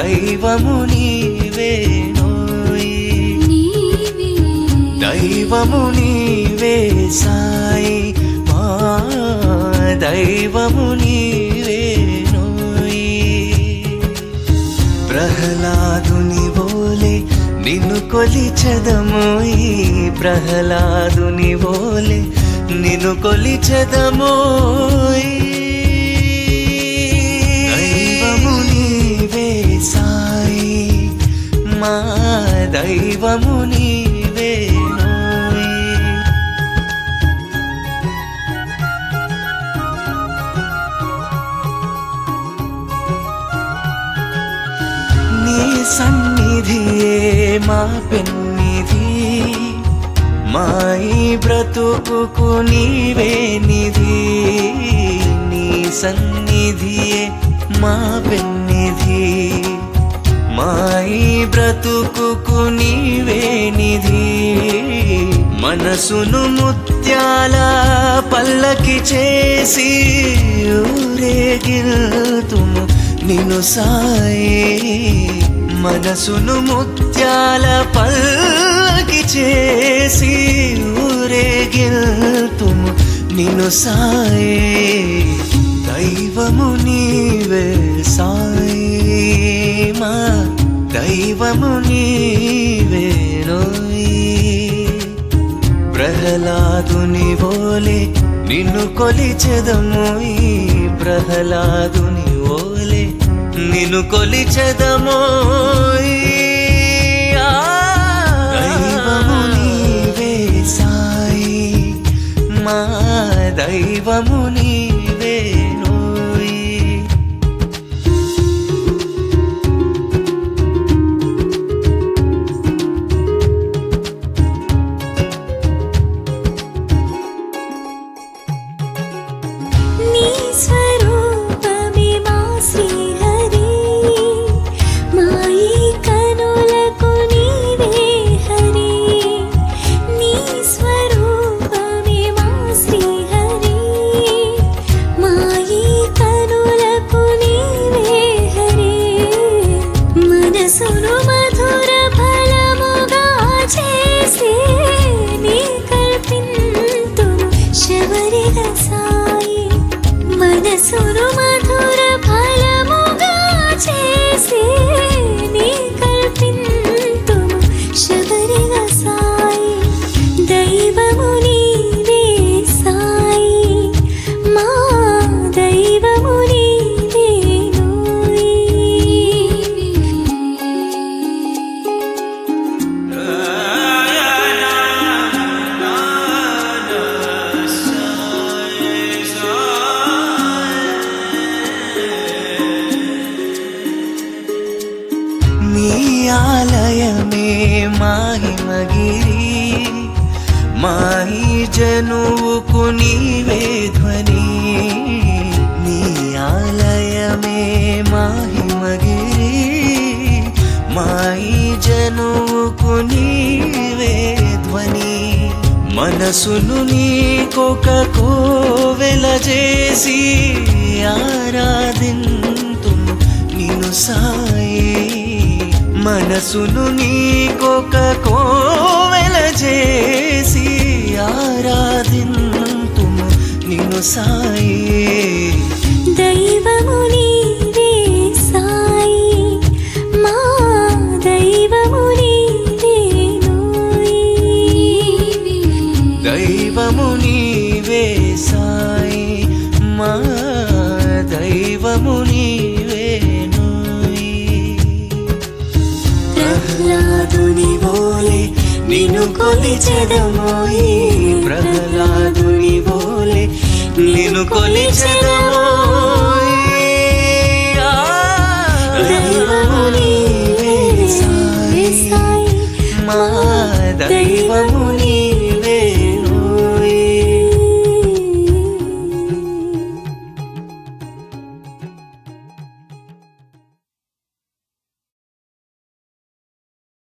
దైవము నీవేనోయి నీవే దైవము నీవే సాయి మా దైవము నీవేనోయి ప్రహ్లాదుని బోలే నిన్ను కొలిచెదమోయి ప్రహ్లాదుని బోలే నిన్ను కొలిచెదమోయి దైవము నీవే సాయి మా దైవము నీవేనోయి నీ సన్నిధియే మా పెన్నిధి మాయి బ్రతుకుకు నీవే నిధి నీ సన్నిధియే మా పెన్నిధి మాయి బ్రతుకుకు నీవే నిధి మనసును ముత్యాల పల్లకి చేసి ఊరేగిల్తుము నిన్ను సాయి మనసును ముత్యాల పల్లకి చేసి ఊరేగిల్తుము నిన్ను సాయి దైవము నీవే సాయి మా దైవము నీవే రోయి ప్రహ్లాదుని ఓలే నిన్ను కొలిచెదమోయి ప్రహ్లాదుని ఓలే నిన్ను కొలిచెదమోయి ఆ. దైవము నీవే సాయి మా దైవము నీవే నోయి నీ స్వరూపమే మా శ్రీహరి మాయి కనులకు నీవే హరి నీ స్వరూపమే మా శ్రీహరి మాయి కనులకు నీవే హరి మనసును మధుర ఫలముగా చేసి నీ కల్పింతును శబరిగా సాయి మనసును మధుర ఫలముగా చేసి నీ కల్పింతును శబరిగా సాయి దైవము నీవే సాయి మా దైవము నీవే నోయి నీ ఆలయమే మాహిమగిరి మాయి జనువుకు నీవే ధ్వని నీ ఆలయమే మాహిమగిరి మాయి జనువుకు నీవే ధ్వని మనసును నీకొక కోవెల చేసి ఆరాధింతును నిన్ను సాయి మనసును నీకొక కోవెల చేసి ఆరాధింతుము నిన్ను సాయి దైవము నీవే సాయి మా దైవము నీవే నోయి దైవము నీవే సాయి మా దైవము నీవే నోయి ప్రహ్లాదుని బోలే నిన్ను కొలిచెదమోయి ప్రహ్లాదుని బోలే నిన్ను కొలిచెదమోయి